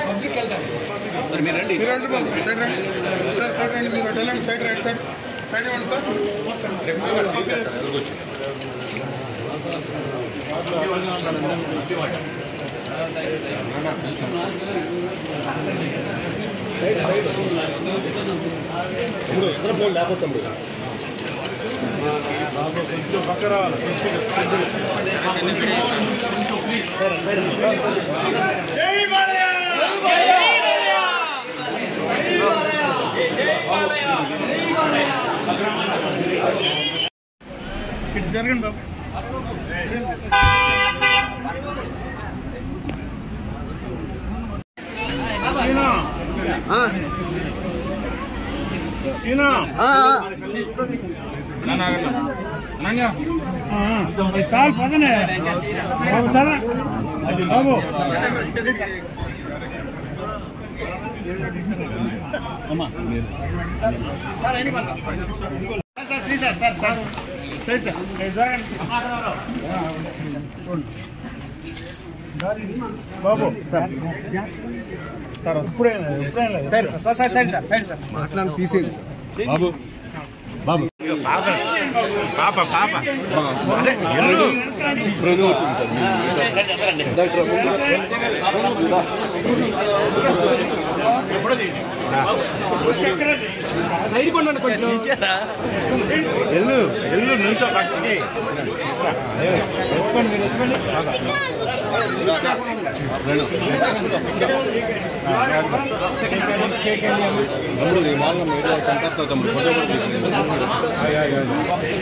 మీరు రండి బాబు సైడ్ రండి సార్ సైడ్ రండి మీరు అటు వెళ్ళండి సైడ్ రైట్ సైడ్ సైడ్ ఇవ్వండి సార్ ఓకే ఇటు జరగండి బాబు ఈయన. ఈయన. ఆ, ఆ. చాలు పక్కనే బాబు చాలా బాబు అమ్మా సైడ్ సార్ సైడ్ జరగండి బాబు సార్ సార్ ఇప్పుడైనా ఇప్పుడైనా సరే sir sir side sir side sir మాట్లాడి తీసేది బాబు బాబు పాప పాప ఎల్లు ఎల్లు నుంచో పక్కకి తమ్ముడు ఈ మాల్లో మీరు సంపత్తో తమ్ముడు ఫోటో కూడా తీసుకుని